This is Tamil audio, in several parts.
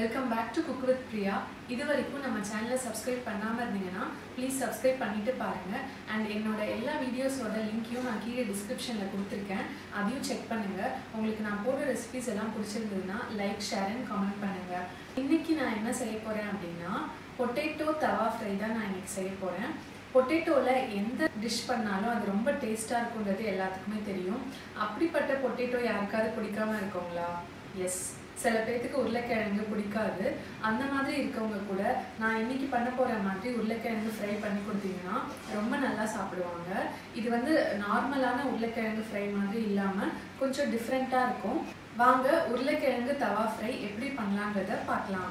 Welcome back to cook with Priya இது வரைக்கும் நம்ம சேனலை சப்ஸ்கிரைப் பண்ணாமல் இருந்தீங்கன்னா ப்ளீஸ் சப்ஸ்கிரைப் பண்ணிட்டு பாருங்க அண்ட் என்னோட எல்லா வீடியோஸோட லிங்க்கையும் நான் கீழே டிஸ்கிரிப்ஷனில் கொடுத்துருக்கேன் அதையும் செக் பண்ணுங்க உங்களுக்கு நான் போடுற ரெசிபிஸ் எல்லாம் பிடிச்சிருந்ததுன்னா லைக் ஷேர் அண்ட் கமெண்ட் பண்ணுங்க இன்னைக்கு நான் என்ன செய்ய போறேன் அப்படின்னா பொட்டேட்டோ தவா ஃப்ரை தான் நான் இன்னைக்கு செய்ய போறேன் பொட்டேட்டோவில் எந்த டிஷ் பண்ணாலும் அது ரொம்ப டேஸ்ட்டாக இருக்குன்றது எல்லாத்துக்குமே தெரியும் அப்படிப்பட்ட பொட்டேட்டோ யாருக்காவது பிடிக்காம இருக்கவங்களா எஸ் சில பேர்த்துக்கு உருளைக்கிழங்கு பிடிக்காது அந்த மாதிரி இருக்கவங்க கூட நான் இன்னைக்கு பண்ண போகிற மாதிரி உருளைக்கிழங்கு ஃப்ரை பண்ணி கொடுத்தீங்கன்னா ரொம்ப நல்லா சாப்பிடுவாங்க இது வந்து நார்மலான உருளைக்கிழங்கு ஃப்ரை மாதிரி இல்லாமல் கொஞ்சம் டிஃப்ரெண்ட்டாக இருக்கும் வாங்க உருளைக்கிழங்கு தவா ஃப்ரை எப்படி பண்ணலான்றத பார்க்கலாம்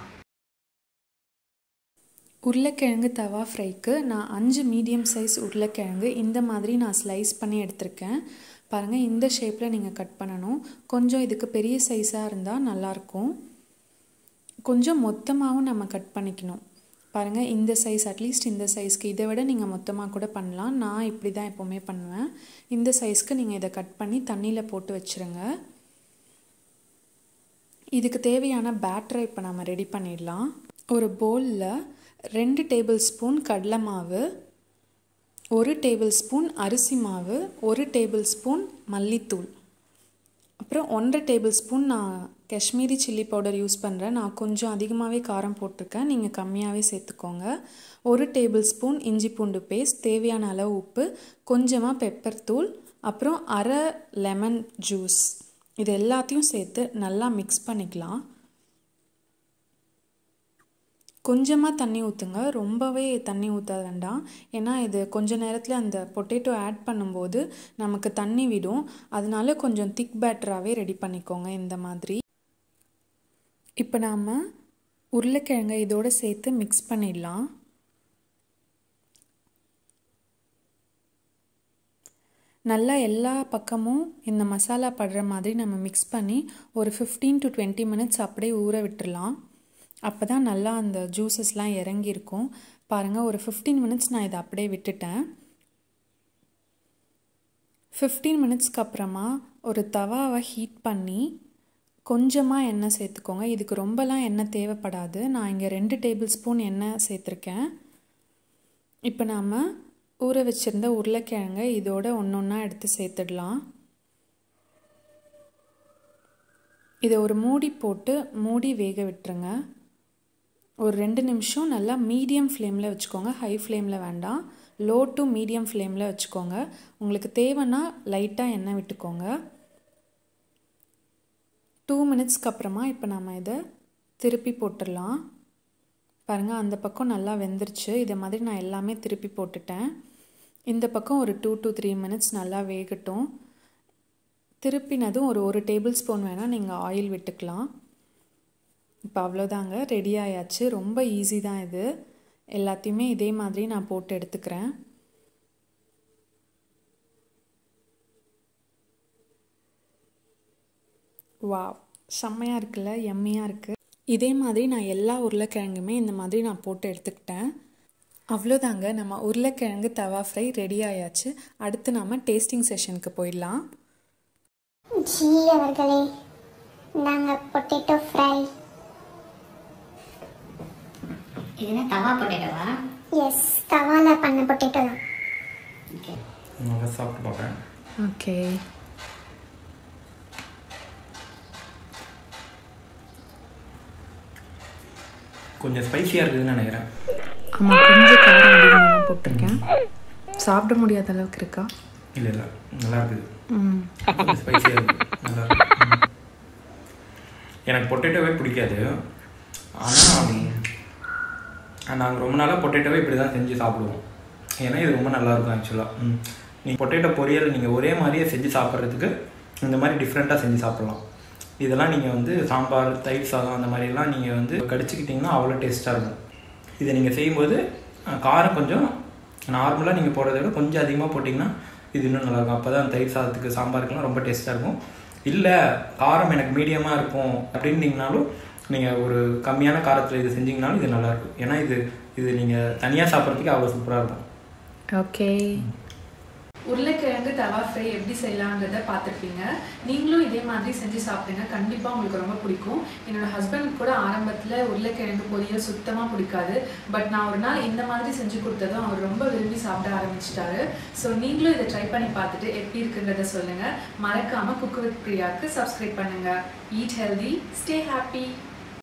உருளைக்கிழங்கு தவா ஃப்ரைக்கு நான் அஞ்சு மீடியம் சைஸ் உருளைக்கிழங்கு இந்த மாதிரி நான் ஸ்லைஸ் பண்ணி எடுத்திருக்கேன் பாருங்கள் இந்த ஷேப்பில் நீங்கள் கட் பண்ணணும் கொஞ்சம் இதுக்கு பெரிய சைஸாக இருந்தால் நல்லாயிருக்கும் கொஞ்சம் மொத்தமாகவும் நம்ம கட் பண்ணிக்கணும் பாருங்கள் இந்த சைஸ் அட்லீஸ்ட் இந்த சைஸ்க்கு இதை விட நீங்கள் மொத்தமாக கூட பண்ணலாம் நான் இப்படி தான் எப்போவுமே பண்ணுவேன் இந்த சைஸ்க்கு நீங்கள் இதை கட் பண்ணி தண்ணியில் போட்டு வச்சுருங்க இதுக்கு தேவையான பேட்டரை இப்போ நம்ம ரெடி பண்ணிடலாம் ஒரு பவுலில் ரெண்டு டேபிள் ஸ்பூன் கடலை மாவு ஒரு டேபிள் ஸ்பூன் அரிசி மாவு ஒரு டேபிள் ஸ்பூன் மல்லித்தூள் அப்புறம் ஒன்றரை டேபிள் ஸ்பூன் நான் காஷ்மீரி சில்லி பவுடர் யூஸ் பண்ணுறேன் நான் கொஞ்சம் அதிகமாகவே காரம் போட்டிருக்கேன் நீங்கள் கம்மியாகவே சேர்த்துக்கோங்க ஒரு டேபிள் ஸ்பூன் இஞ்சி பூண்டு பேஸ்ட் தேவையான அளவு உப்பு கொஞ்சமாக பெப்பர் தூள் அப்புறம் அரை லெமன் ஜூஸ் இது எல்லாத்தையும் சேர்த்து நல்லா மிக்ஸ் பண்ணிக்கலாம் கொஞ்சமாக தண்ணி ஊற்றுங்க ரொம்பவே தண்ணி ஊற்ற வேண்டாம் ஏன்னா இது கொஞ்ச நேரத்தில் அந்த பொட்டேட்டோ ஆட் பண்ணும்போது நமக்கு தண்ணி விடும் அதனால கொஞ்சம் திக் பேட்டராகவே ரெடி பண்ணிக்கோங்க இந்த மாதிரி இப்போ நாம் உருளைக்கிழங்கை இதோடு சேர்த்து மிக்ஸ் பண்ணிடலாம் நல்லா எல்லா பக்கமும் இந்த மசாலா படுற மாதிரி நம்ம மிக்ஸ் பண்ணி ஒரு ஃபிஃப்டீன் டு டுவெண்ட்டி மினிட்ஸ் அப்படியே ஊற விட்டுடலாம் அப்போ தான் நல்லா அந்த ஜூஸஸ்லாம் இறங்கியிருக்கும் பாருங்கள் ஒரு ஃபிஃப்டீன் மினிட்ஸ் நான் இதை அப்படியே விட்டுட்டேன் ஃபிஃப்டீன் மினிட்ஸ்க்கு அப்புறமா ஒரு தவாவை ஹீட் பண்ணி கொஞ்சமாக எண்ணெய் சேர்த்துக்கோங்க இதுக்கு ரொம்பலாம் எண்ணெய் தேவைப்படாது நான் இங்கே ரெண்டு டேபிள் ஸ்பூன் எண்ணெய் சேர்த்துருக்கேன் இப்போ நாம் ஊற வச்சுருந்த உருளைக்கிழங்கை இதோட ஒன்று ஒன்றா எடுத்து சேர்த்துடலாம் இதை ஒரு மூடி போட்டு மூடி வேக விட்டுருங்க ஒரு ரெண்டு நிமிஷம் நல்லா மீடியம் ஃப்ளேமில் வச்சுக்கோங்க ஹை ஃப்ளேமில் வேண்டாம் லோ டு மீடியம் ஃப்ளேமில் வச்சுக்கோங்க உங்களுக்கு தேவைன்னா லைட்டாக எண்ணெய் விட்டுக்கோங்க டூ மினிட்ஸ்க்கு அப்புறமா இப்போ நம்ம இதை திருப்பி போட்டுடலாம் பாருங்கள் அந்த பக்கம் நல்லா வெந்துருச்சு இதை மாதிரி நான் எல்லாமே திருப்பி போட்டுட்டேன் இந்த பக்கம் ஒரு டூ டு த்ரீ மினிட்ஸ் நல்லா வேகட்டும் திருப்பினதும் ஒரு ஒரு டேபிள் ஸ்பூன் வேணால் நீங்கள் ஆயில் விட்டுக்கலாம் இப்போ அவ்வளோதாங்க ரெடி ஆயாச்சு ரொம்ப ஈஸி தான் இது எல்லாத்தையுமே இதே மாதிரி நான் போட்டு எடுத்துக்கிறேன் வா செம்மையாக இருக்குல்ல எம்மையாக இருக்குது இதே மாதிரி நான் எல்லா உருளைக்கிழங்குமே இந்த மாதிரி நான் போட்டு எடுத்துக்கிட்டேன் அவ்வளோதாங்க நம்ம உருளைக்கிழங்கு தவா ஃப்ரை ரெடி ஆயாச்சு அடுத்து நாம் டேஸ்டிங் செஷனுக்கு போயிடலாம் ஜி அவர்களே நாங்கள் பொட்டேட்டோ ஃப்ரை இது என்ன தவா பொட்டேட்டோவா எஸ் தவால பண்ண பொட்டேட்டோ தான் ஓகே நல்லா சாப்பிட்டு பார்க்குறேன் ஓகே கொஞ்சம் ஸ்பைசியாக இருக்குதுன்னு நினைக்கிறேன் ஆமாம் கொஞ்சம் காரம் அதிகமாக போட்டிருக்கேன் சாப்பிட முடியாத அளவுக்கு இருக்கா இல்லை இல்லை நல்லா இருக்குது ம் கொஞ்சம் ஸ்பைசியாக இருக்குது நல்லா இருக்கு ம். எனக்கு பொட்டேட்டோவே பிடிக்காது ஆனால் நாங்கள் ரொம்ப நாளாக பொட்டேட்டோவே இப்படி தான் செஞ்சு சாப்பிடுவோம் ஏன்னா இது ரொம்ப நல்லா இருக்கும் ஆக்சுவலாக ம் நீங்கள் பொட்டேட்டோ பொரியல் நீங்கள் ஒரே மாதிரியே செஞ்சு சாப்பிட்றதுக்கு இந்த மாதிரி டிஃப்ரெண்ட்டாக செஞ்சு சாப்பிட்லாம் இதெல்லாம் நீங்கள் வந்து சாம்பார் தயிர் சாதம் அந்த மாதிரிலாம் நீங்கள் வந்து கடிச்சிக்கிட்டிங்கன்னா அவ்வளோ டேஸ்ட்டாக இருக்கும் இதை நீங்கள் செய்யும்போது அஹ், காரம் கொஞ்சம் நார்மலாக நீங்கள் போடுறத விட கொஞ்சம் அதிகமாக போட்டிங்கன்னா இது இன்னும் நல்லாயிருக்கும் அப்போ தான் தயிர் சாதத்துக்கு சாம்பாருக்குலாம் ரொம்ப டேஸ்ட்டாக இருக்கும் இல்லை காரம் எனக்கு மீடியமாக இருக்கும் அப்படின்னீங்கனாலும் நீங்கள் ஒரு கம்மியான காரத்தில் இது செஞ்சீங்கனாலும் இது நல்லாயிருக்கும் ஏன்னா இது இது நீங்கள் தனியாக சாப்பிட்றதுக்கு அவ்வளோ சூப்பராக இருக்கும் ஓகே உருளைக்கிழங்கு தவா ஃப்ரை எப்படி செய்யலாங்கிறத பார்த்துருப்பீங்க நீங்களும் இதே மாதிரி செஞ்சு சாப்பிடுங்க கண்டிப்பாக உங்களுக்கு ரொம்ப பிடிக்கும் என்னோட ஹஸ்பண்ட் கூட ஆரம்பத்தில் உருளைக்கிழங்கு பொரியல் சுத்தமாக பிடிக்காது பட் நான் ஒரு நாள் இந்த மாதிரி செஞ்சு கொடுத்ததும் அவர் ரொம்ப விரும்பி சாப்பிட ஆரம்பிச்சிட்டாரு ஸோ நீங்களும் இதை ட்ரை பண்ணி பார்த்துட்டு எப்படி இருக்குங்கிறத சொல்லுங்கள் மறக்காமல் குக் வித் பிரியாவுக்கு சப்ஸ்கிரைப் பண்ணுங்கள் ஈட் ஹெல்தி ஸ்டே ஹாப்பி